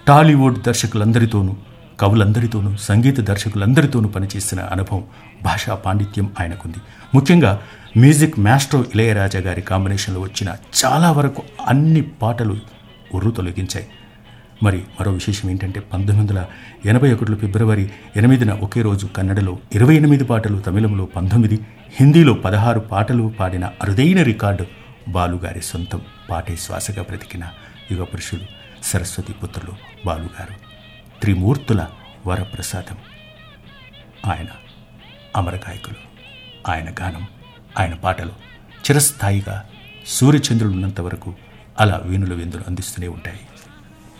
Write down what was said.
టాలీవుడ్ దర్శకులందరితోనూ కవులందరితోనూ సంగీత దర్శకులందరితోనూ పనిచేసిన అనుభవం భాషా పాండిత్యం ఆయనకుంది ముఖ్యంగా మ్యూజిక్ మాస్ట్రో ఇళయరాజా గారి కాంబినేషన్లో వచ్చిన చాలా వరకు అన్ని పాటలు ఉర్రు తొలగించాయి మరి మరో విశేషం ఏంటంటే పంతొమ్మిది వందల ఎనభై ఒకటిలో ఫిబ్రవరి ఎనిమిదిన ఒకే రోజు కన్నడలో ఇరవై ఎనిమిది పాటలు తమిళంలో పంతొమ్మిది హిందీలో పదహారు పాటలు పాడిన అరుదైన రికార్డు బాలుగారి సొంతం పాటే శ్వాసగా బ్రతికిన యుగ పురుషులు సరస్వతి పుత్రులు బాలుగారు త్రిమూర్తుల వరప్రసాదం ఆయన అమరగాయకులు ఆయన గానం ఆయన పాటలు చిరస్థాయిగా సూర్యచంద్రుడు ఉన్నంత వరకు అలా వీణుల విందులు అందిస్తూనే ఉంటాయి